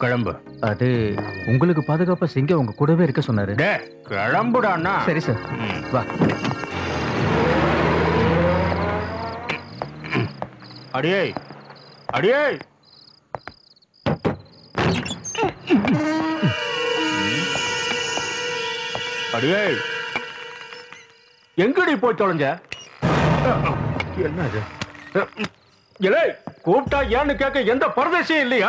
கிளம்பு அது உங்களுக்கு பாதுகாப்பா சிங்கம் உங்க கூடவே இருக்க சொன்னாரு டே கிளம்புடாண்ணா சரி சார் ம். வா அடியே அடியே அடியே எங்கடி போய் தொலைஞ்ச என்னது இலே கூப்பிட்டா ஏன்னு கேட்க எந்த பரதேசியும் இல்லையா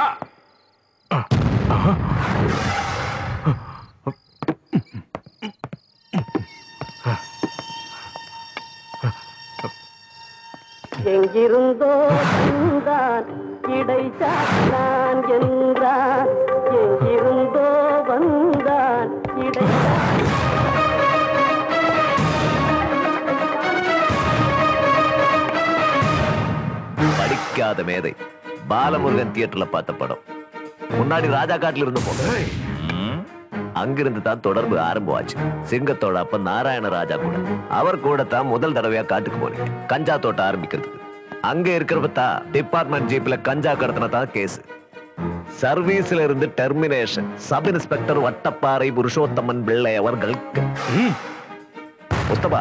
எங்கிருந்தோ வந்தான் இடைச்சாத்தான் என்றான் எங்கிருந்தோ வந்தான் இடைச்சா படிக்காத மேதை பாலமுருகன் தியேட்டர்ல பார்த்த படம் முன்னாடி ராஜா காட்டுல இருந்த பொண்ணு ம், அங்கிருந்து தான் தொடர்பு ஆரம்பமாச்சு சிங்கத்தோட அப்ப நாராயண ராஜா கூட அவர் கூட தான் முதல் தடவையா காட்டுக்கு போனீங்க கஞ்சா தோட்டம் ஆரம்பிக்கிறதுக்கு அங்க இருக்கிறப்ப தான் டிபார்ட்மெண்ட் ஜீப்ல கஞ்சா கடத்தின தான் கேஸ் சர்வீஸ்ல இருந்து termination sub inspector Vattapparai Purushothaman Pillai அவர்களுக்கு ம், முஸ்தபா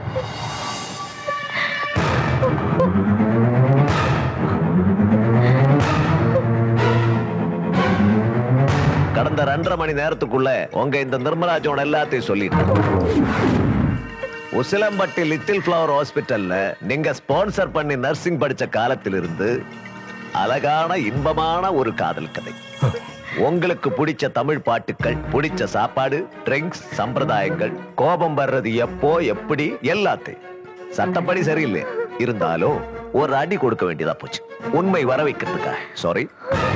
கடந்த ரெண்டரை மணி நேரத்துக்குள்ள உங்க இந்த நிர்மலாஜோட எல்லாத்தையும் சொல்லிட்டேன் உசிலம்பட்டி லிட்டில் ஃப்ளவர் ஹாஸ்பிட்டல்ல நீங்க ஸ்பான்சர் பண்ணி நர்சிங் படிச்ச காலத்திலிருந்து அழகான இன்பமான ஒரு காதல் கதை உங்களுக்கு பிடிச்ச தமிழ் பாட்டுக்கள் பிடிச்ச சாப்பாடு ட்ரிங்க்ஸ் சம்பிரதாயங்கள் கோபம் வர்றது எப்போ எப்படி எல்லாத்தையும் சட்டப்படி சரியில்லை இருந்தாலும் ஒரு அடி கொடுக்க வேண்டியதா போச்சு உண்மை வர வைக்கிறதுக்கா சாரி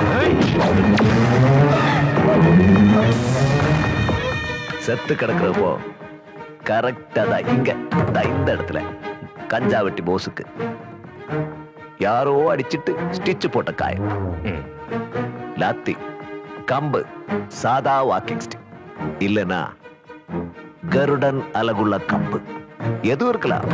செத்து கிடக்கிறப்போ கரெக்டா தான் இங்க தான் இந்த இடத்துல கஞ்சா வெட்டி போஸுக்கு யாரோ அடிச்சிட்டு ஸ்டிச் போட்ட காயம் ம். லாத்தி கம்பு சாதா வாக்கிங் ஸ்டிக் இல்லனா கருடன் அழகுள்ள கம்பு எதுவும் இருக்கலாம்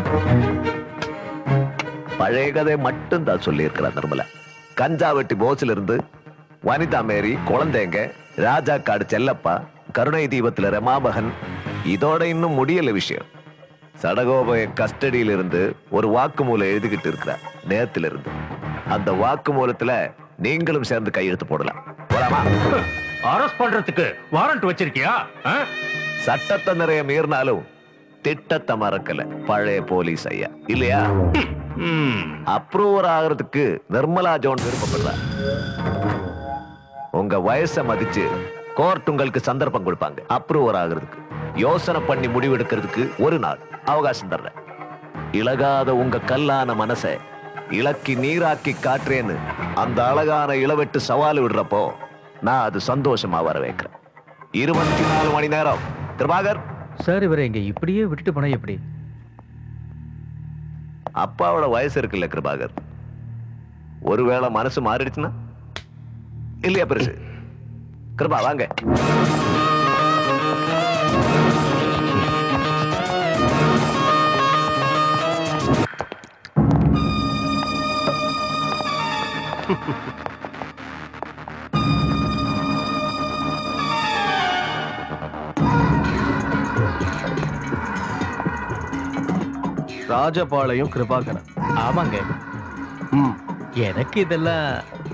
பழைய கதை மட்டும் தான் சொல்லி இருக்கிறார் நிர்மலா கஞ்சா வெட்டி போஸ்ல இருந்து வனிதா மேரி குழந்தைங்க ராஜா காடு செல்லப்பா கருணை தீபத்துல ரமாபகன் இதோட இன்னும் முடியல விஷயம் சடகோபய கஸ்டடியில இருந்து ஒரு வாக்குமூலம் எழுதிக்கிட்டு இருக்கிறார் நேத்துல இருந்து அந்த வாக்குமூலத்துல நீங்களும் சேர்ந்து கையெழுத்து போடலாம் போலாமா அரெஸ்ட் பண்றதுக்கு வாரண்ட் வச்சிருக்கியா ஆ? சட்டத்தை நிறைய மீறினாலும் திட்டத்தை மறக்கல பழைய போலீஸ் ஐயா இல்லையா ம். அப்ரூவர் ஆகிறதுக்கு நிர்மலா ஜோன் விருப்பப்படுறா உங்க வயசை மதிச்சு கோர்ட் உங்களுக்கு சந்தர்ப்பம் கொடுப்பாங்க அப்ரூவர் ஆகிறதுக்கு யோசனை பண்ணி முடிவெடுக்கிறதுக்கு ஒரு நாள் அவகாசம் தர்றேன் இழகாத உங்க கல்லான மனசை இலக்கி நீராக்கி காட்டுறேன்னு அந்த அழகான இளவெட்டு சவால் விடுறப்போ நான் அது சந்தோஷமா வர வைக்கிறேன் இருபத்தி நாலு மணி நேரம் கிருபாகர் சார் இவரை இங்க இப்படியே விட்டுட்டு போனா எப்படி அப்பாவோட வயசு இருக்குல்ல கிருபாகர் ஒருவேளை மனசு மாறிடுச்சுன்னா இல்லையா பெருசு கிருபா வாங்க ராஜபாளையம் கிருபாகரன் ஆமாங்க ம் எனக்கு இதெல்லாம்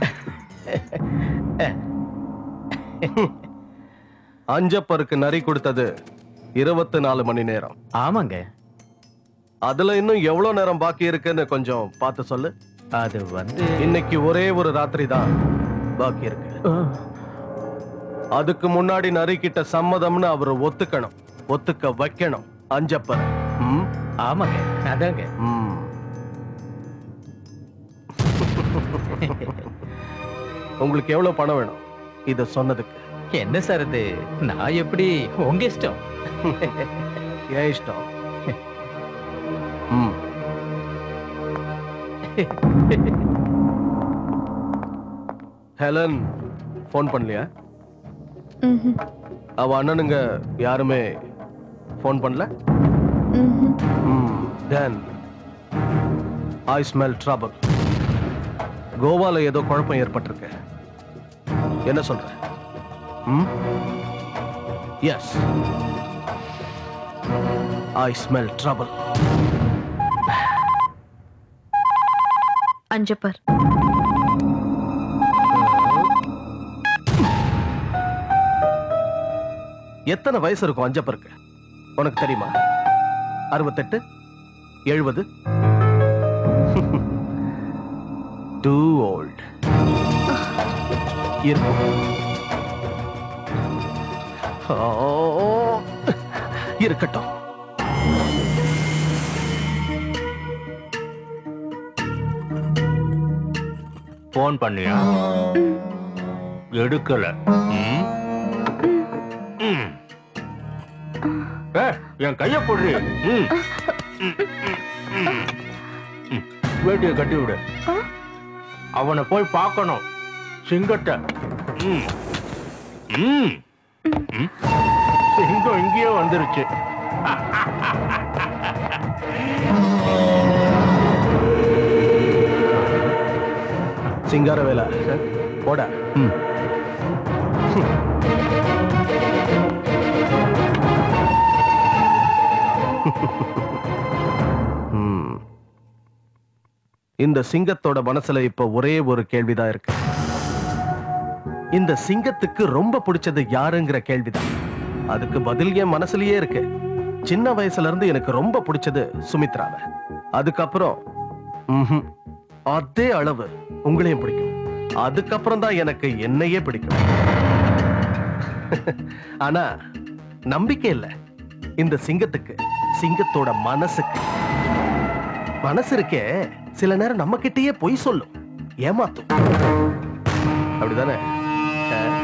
அஞ்சப்பருக்கு நரி கொடுத்தது இருபத்தி நாலு மணி நேரம் ஆமாங்க அதுல இன்னும் எவ்வளவு நேரம் பாக்கி இருக்குன்னு கொஞ்சம் பார்த்து சொல்லு அது வந்து இன்னைக்கு ஒரே ஒரு ராத்திரி தான் பாக்கி இருக்கு அதுக்கு முன்னாடி நரி கிட்ட சம்மதம்னு அவர் ஒத்துக்கணும் ஒத்துக்க வைக்கணும் அஞ்சப்பர் ம் ஆமாங்க அதாங்க ம். உங்களுக்கு எவ்வளவு பணம் வேணும் இத சொன்னதுக்கு என்ன சார் இது நான் எப்படி உங்க இஷ்டம் ஏன் இஷ்டம் ம். ஹெலன் ஃபோன் பண்ணலையா அவ அண்ணனுங்க யாருமே ஃபோன் பண்ணல தென் ஐ ஸ்மெல் ட்ரபிள் கோவால ஏதோ குழப்பம் ஏற்பட்டிருக்கு என்ன சொல்ற yes I smell trouble Anjappar எத்தனை வயசு இருக்கும் அஞ்சப்பருக்கு உனக்கு தெரியுமா அறுபத்தெட்டு எழுபது டூ ஓல்ட் இருக்கும் ஓ, இருக்கட்டும் போன் பண்ணியா எடுக்கல ம்? ம். ஏய், என் கைய போடுறி ம். ம், ம், ம். ம். வேட்டியை கட்டி விடு அவனை போய் பார்க்கணும் சிங்கத்தை ம். ம். ம். சிங்கம் இங்கேயே வந்துருச்சு சிங்கார வேலை போட ம். ம். இந்த சிங்கத்தோட மனசுல இப்ப ஒரே ஒரு கேள்விதான் இருக்கு இந்த சிங்கத்துக்கு ரொம்ப பிடிச்சது யாருங்கிற கேள்விதான் அதுக்கு பதில் என் மனசுலயே இருக்கு சின்ன வயசுல இருந்து எனக்கு ரொம்ப பிடிச்சது சுமித்ராவை அதுக்கப்புறம் ம்ஹும். அதே அளவு உங்களையும் பிடிக்கும் அதுக்கப்புறம் தான் எனக்கு என்னையே பிடிக்கும் ஆனா நம்பிக்கை இல்ல இந்த சிங்கத்துக்கு சிங்கத்தோட மனசுக்கு மனசு இருக்கே சில நேரம் நம்ம கிட்டயே பொய் சொல்லும் ஏமாத்தும் அப்படிதானே அஹ்.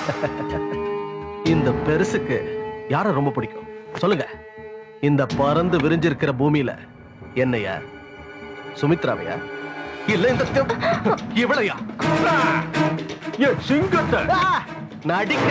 இந்த பெருசுக்கு யார ரொம்ப பிடிக்கும் சொல்லுங்க இந்த பறந்து விரிஞ்சிருக்கிற பூமியில என்னையா சுமித்ராவையா இல்ல இந்த தெ- இவளையா என் சிங்கத்தை நடிக்க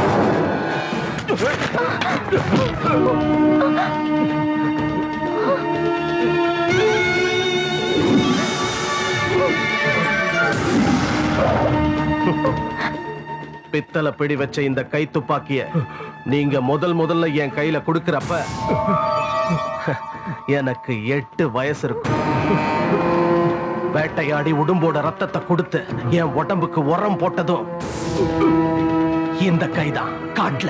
பித்தளை பிடி வச்ச இந்த கை துப்பாக்கிய நீங்க முதல் முதல்ல என் கையில கொடுக்கறப்ப எனக்கு எட்டு வயசு இருக்கும் வேட்டையாடி உடும்போட ரத்தத்தை கொடுத்து என் உடம்புக்கு உரம் போட்டதும் இந்த கைதான் காட்டுல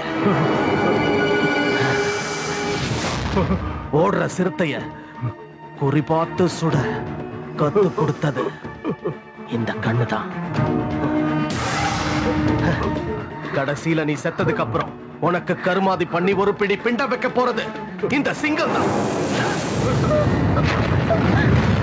ஓடுற சிறுத்தைய குறிபார்த்து சுட கத்து கொடுத்தது இந்த கண்ணுதான் கடைசியில நீ செத்ததுக்கு அப்புறம் உனக்கு கருமாதி பண்ணி ஒரு பிடி பிண்டம் வைக்க போறது இந்த சிங்கம் தான்